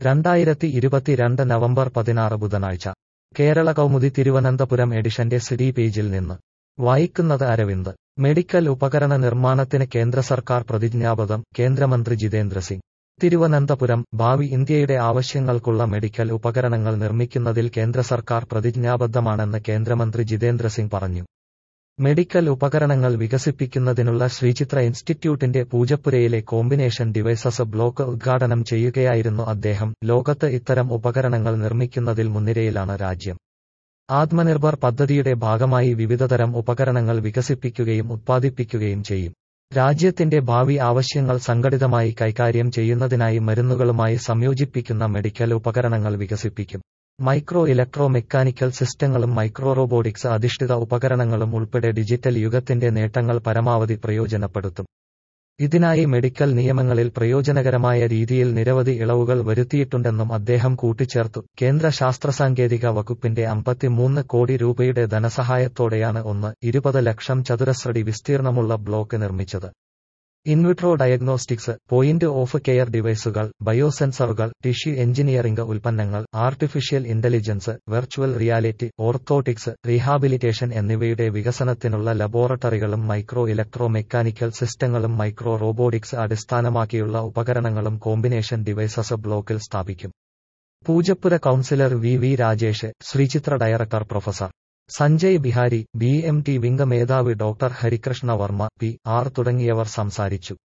രണ്ടായിരത്തി ഇരുപത്തിരണ്ട് നവംബർ പതിനാറ് ബുധനാഴ്ച കേരള കൗമുദി തിരുവനന്തപുരം എഡിഷന്റെ സിഡി പേജിൽ നിന്ന് വായിക്കുന്നത് അരവിന്ദ് മെഡിക്കൽ ഉപകരണ നിർമ്മാണത്തിന് കേന്ദ്ര സർക്കാർ പ്രതിജ്ഞാബദ്ധം കേന്ദ്രമന്ത്രി ജിതേന്ദ്ര സിംഗ് തിരുവനന്തപുരം ഭാവി ഇന്ത്യയുടെ ആവശ്യങ്ങൾക്കുള്ള മെഡിക്കൽ ഉപകരണങ്ങൾ നിർമ്മിക്കുന്നതിൽ കേന്ദ്ര സർക്കാർ പ്രതിജ്ഞാബദ്ധമാണെന്ന് കേന്ദ്രമന്ത്രി ജിതേന്ദ്ര സിംഗ് പറഞ്ഞു മെഡിക്കൽ ഉപകരണങ്ങൾ വികസിപ്പിക്കുന്നതിനുള്ള ശ്രീചിത്ര ഇൻസ്റ്റിറ്റ്യൂട്ടിന്റെ പൂജപ്പുരയിലെ കോമ്പിനേഷൻ ഡിവൈസസ് ബ്ലോക്ക് ഉദ്ഘാടനം ചെയ്യുകയായിരുന്നു അദ്ദേഹം ലോകത്ത് ഇത്തരം ഉപകരണങ്ങൾ നിർമ്മിക്കുന്നതിൽ മുൻനിരയിലാണ് രാജ്യം ആത്മനിർഭർ പദ്ധതിയുടെ ഭാഗമായി വിവിധതരം ഉപകരണങ്ങൾ വികസിപ്പിക്കുകയും ഉത്പാദിപ്പിക്കുകയും ചെയ്യും രാജ്യത്തിന്റെ ഭാവി ആവശ്യങ്ങൾ സംഘടിതമായി കൈകാര്യം ചെയ്യുന്നതിനായി മരുന്നുകളുമായി സംയോജിപ്പിക്കുന്ന മെഡിക്കൽ ഉപകരണങ്ങൾ വികസിപ്പിക്കും മൈക്രോ ഇലക്ട്രോ മെക്കാനിക്കൽ സിസ്റ്റങ്ങളും മൈക്രോ റോബോട്ടിക്സ് അധിഷ്ഠിത ഉപകരണങ്ങളും ഉൾപ്പെടെ ഡിജിറ്റൽ യുഗത്തിന്റെ നേട്ടങ്ങൾ പരമാവധി പ്രയോജനപ്പെടുത്തും ഇതിനായി മെഡിക്കൽ നിയമങ്ങളിൽ പ്രയോജനകരമായ രീതിയിൽ നിരവധി ഇളവുകൾ വരുത്തിയിട്ടുണ്ടെന്നും അദ്ദേഹം കൂട്ടിച്ചേർത്തു കേന്ദ്ര ശാസ്ത്രസാങ്കേതിക വകുപ്പിന്റെ അമ്പത്തിമൂന്ന് കോടി രൂപയുടെ ധനസഹായത്തോടെയാണ് ഒന്ന് ഇരുപത് ലക്ഷം ചതുരശ്രടി വിസ്തീർണമുള്ള ബ്ലോക്ക് നിർമ്മിച്ചത് in vitro diagnostics point of care ഡിവൈസുകൾ ബയോസെൻസറുകൾ ടിഷ്യൂ എഞ്ചിനീയറിംഗ് ഉൽപ്പന്നങ്ങൾ artificial intelligence virtual reality orthotics rehabilitation എന്നിവയുടെ വികസനത്തിനുള്ള ലബോറട്ടറികളും മൈക്രോ ഇലക്ട്രോ മെക്കാനിക്കൽ സിസ്റ്റങ്ങളും മൈക്രോ റോബോട്ടിക്സ് അടിസ്ഥാനമാക്കിയുള്ള ഉപകരണങ്ങളും കോമ്പിനേഷൻ ഡിവൈസസ് ബ്ലോക്കിൽ സ്ഥാപിക്കും Poojappura councillor V V Rajesh Sreechitra director professor Sanjay Bihari B M T wing മേധാവി doctor Harikrishna Varma P R തുടങ്ങിയവർ സംസാരിച്ചു